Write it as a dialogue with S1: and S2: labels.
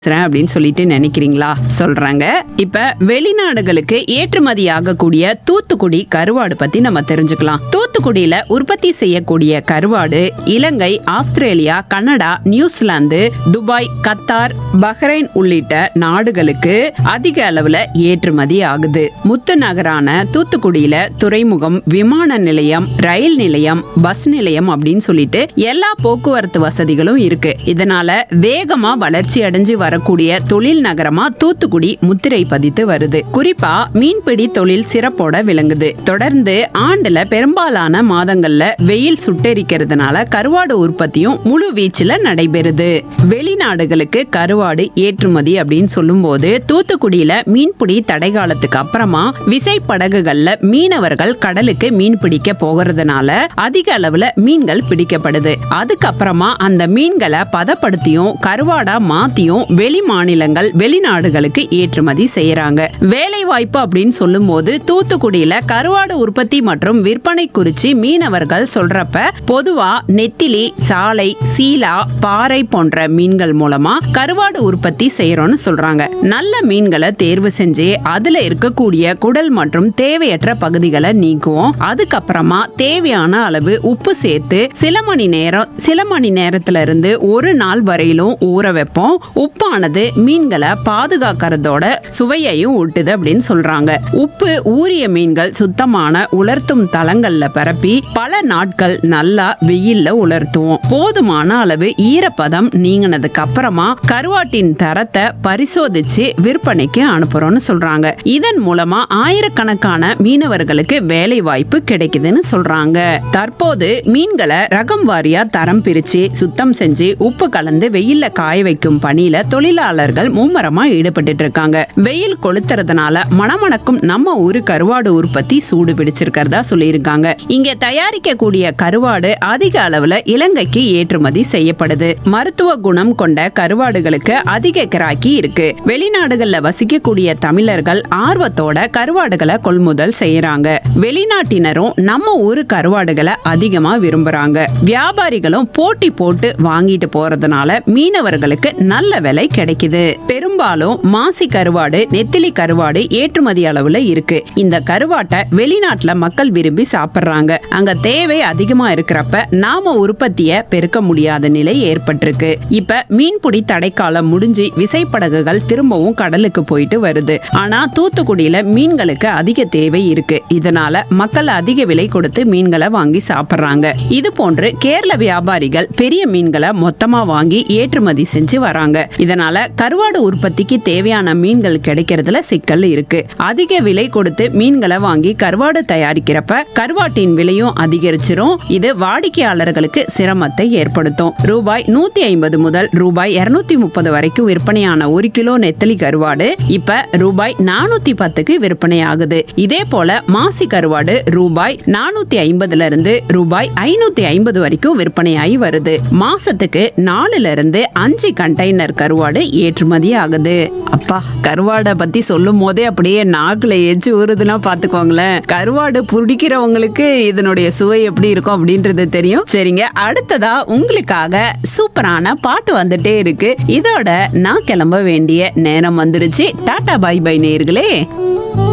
S1: பேசுறேன் அப்படின்னு சொல்லிட்டு நினைக்கிறீங்களா சொல்றாங்க இப்ப வெளிநாடுகளுக்கு ஏற்றுமதி ஆகக்கூடிய தூத்துக்குடி கருவாடு பத்தி நம்ம தெரிஞ்சுக்கலாம் தூத்துக்குடியில உற்பத்தி செய்யக்கூடிய கருவாடு Ilangai Australia Canada New Zealand Dubai Qatar Bahrain உள்ளிட்ட நாடுகளுக்கு அதிக அளவுல ஏற்றுமதி ஆகுது முத்து நகரான தூத்துக்குடியில துறைமுகம் விமான நிலையம் ரயில் நிலையம் பஸ் நிலையம் அப்படின்னு சொல்லிட்டு எல்லா போக்குவரத்து வசதிகளும் இருக்கு இதனால வேகமா வளர்ச்சி அடைஞ்சு வரக்கூடிய தொழில் நகரமா தூத்துக்குடி முத்திரை பதித்து வருது குறிப்பா மீன்பிடி தொழில் சிறப்போட விளங்குது தொடர்ந்து ஆண்டுல பெரும்பாலான மாதங்கள்ல வெயில் சுட்டெரிக்கிறதுனால கருவாடு உற்பத்தியும் முழு வீச்சுல நடைபெறுது வெளிநாடுகளுக்கு கருவாடு ஏற்றுமதி அப்படின்னு சொல்லும்போது தூத்துக்குடியில மீன்பிடி தடை காலத்துக்கு அப்புறமா விசைப்படகுகள்ல மீனவர்கள் கடலுக்கு மீன் பிடிக்க போகிறதுனால அதிக அளவுல மீன்கள் பிடிக்கப்படுது அதுக்கப்புறமா அந்த மீன்களை பதப்படுத்தியும் கருவாடா மாத்தியும் வெளி மாநிலங்கள் வெளிநாடுகளுக்கு ஏற்றுமதி செய்யறாங்க வேலை வாய்ப்பு அப்படின்னு சொல்லும்போது தூத்துக்குடியில கருவாடு உற்பத்தி மற்றும் விற்பனை குறிச்சு மீனவர்கள் சொல்றப்ப பொதுவா நெத்திலி சாலை சீலா பாறை போன்ற மீன்கள் மூலமா கருவாடு உற்பத்தி செய்யறோம்னு சொல்றாங்க நல்ல மீன்களை தேர்வு செஞ்சு அதுல இருக்கக்கூடிய குடல் மற்றும் தேவையற்ற பகுதிகளை நீக்குவோம் அதுக்கப்புறமா தேவையான அளவு உப்பு சேர்த்து சில மணி நேரம் சில மணி நேரத்துல இருந்து ஒரு நாள் வரையிலும் ஊற வைப்போம் உப்பானது மீன்களை பாதுகாக்கிறதோட சுவையையும் ஊட்டுது அப்படின்னு சொல்றாங்க உப்பு ஊறிய மீன்கள் சுத்தமான உலர்த்தும் தளங்கள்ல பரப்பி பல நாட்கள் நல்லா வெயில்ல உலர்த்துவோம் போதுமான அளவு ஈரப்பதம் நீங்கினதுக்கு அப்புறமா கருவாட்டின் தரத்தை பரிசோதிச்சு விற்பனைக்கு அனுப்புறோம்னு சொல்றாங்க இதன் மூலமா ஆயிரக்கணக்கான மீனவர்களுக்கு வேலை வாய்ப்பு கிடைக்குதுன்னு சொல்றாங்க தற்போது மீன்களை ரகம் வாரியா தரம் பிரிச்சு சுத்தம் செஞ்சு உப்பு கலந்து வெயில்ல காய வைக்கும் பணியில தொழிலாளர்கள் மும்மரமா ஈடுபட்டு இருக்காங்க வெயில் கொளுத்துறதுனால மணமணக்கும் நம்ம ஊரு கருவாடு உற்பத்தி சூடு பிடிச்சிருக்கிறதா சொல்லியிருக்காங்க இங்க தயாரிக்கக்கூடிய கருவாடு அதிக அளவுல இலங்கைக்கு ஏற்றுமதி செய்யப்படுது மருத்துவ குணம் கொண்ட கருவாடுகளுக்கு அதிக கிராக்கி இருக்கு வெளிநாடுகள்ல வசிக்கக்கூடிய தமிழர்கள் ஆர்வத்தோட கருவாடுகளை கொள்முதல் செய்யறாங்க வெளிநாட்டினரும் நம்ம ஊரு கருவாடுகளை அதிகமா விரும்புறாங்க வியாபாரிகளும் போட்டி போட்டு வாங்கிட்டு போறதுனால மீனவர்களுக்கு நல்ல விலை கிடைக்குது பெரும்பாலும் மாசி கருவாடு நெத்திலி கருவாடு ஏற்றுமதி அளவுல இருக்கு இந்த கருவாட்டை வெளிநாட்டுல மக்கள் விரும்பி சாப்பிடுறாங்க அங்க தேவை அதிகமா இருக்கிறப்ப நாம உற்பத்திய பெருக்க முடியாத நிலை ஏற்பட்டிருக்கு இப்ப மீன்பிடி தடைக்காலம் முடிஞ்சு விசைப்படகுகள் திரும்பவும் கடலுக்கு போயிட்டு வருது ஆனா தூத்துக்குடியில மீன்களுக்கு அதிக தேவை இருக்கு இதனால மக்கள் அதிக விலை கொடுத்து மீன்களை வாங்கி சாப்பிடுறாங்க இது போன்று கேரள வியாபாரிகள் பெரிய மீன்களை மொத்தமா வாங்கி ஏற்றுமதி செஞ்சு வராங்க இதனால கருவாடு உற்பத்திக்கு தேவையான மீன்கள் கிடைக்கிறதுல சிக்கல் இருக்கு அதிக விலை கொடுத்து மீன்களை வாங்கி கருவாடு தயாரிக்கிறப்ப கருவாட்டின் விலையும் அதிகரிச்சிரும் இது வாடிக்கையாளர்களுக்கு சிரமத்தை ஏற்படுத்தும் ரூபாய் நூத்தி ஐம்பது முதல் ரூபாய் இருநூத்தி முப்பது வரைக்கும் விற்பனையான ஒரு கிலோ நெத்தலி கருவாடு இப்ப ரூபாய் நானூத்தி பத்துக்கு விற்பனை ஆகுது இதே போல மாசி கருவாடு ரூபாய் நானூத்தி ஐம்பதுல இருந்து ரூபாய் ஐநூத்தி ஐம்பது வரைக்கும் விற்பனையாகி வருது மாசத்துக்கு நாலுல இருந்து அஞ்சு கண்டெய்னர் கருவாடு ஏற்றுமதி ஆகுது அப்பா கருவாடை பத்தி சொல்லும் போதே அப்படியே நாக்குல எச்சு ஊறுதுன்னா பாத்துக்கோங்களேன் கருவாடு பிடிக்கிறவங்களுக்கு இதனுடைய சுவை எப்படி இருக்கும் அப்படின்றது தெரியும் சரிங்க அடுத்ததா உங்களுக்காக சூப்பரான பாட்டு வந்துட்டே இருக்கு இதோட நான் கிளம்ப வேண்டிய நேரம் வந்துருச்சு டாடா பை பை நேர்களே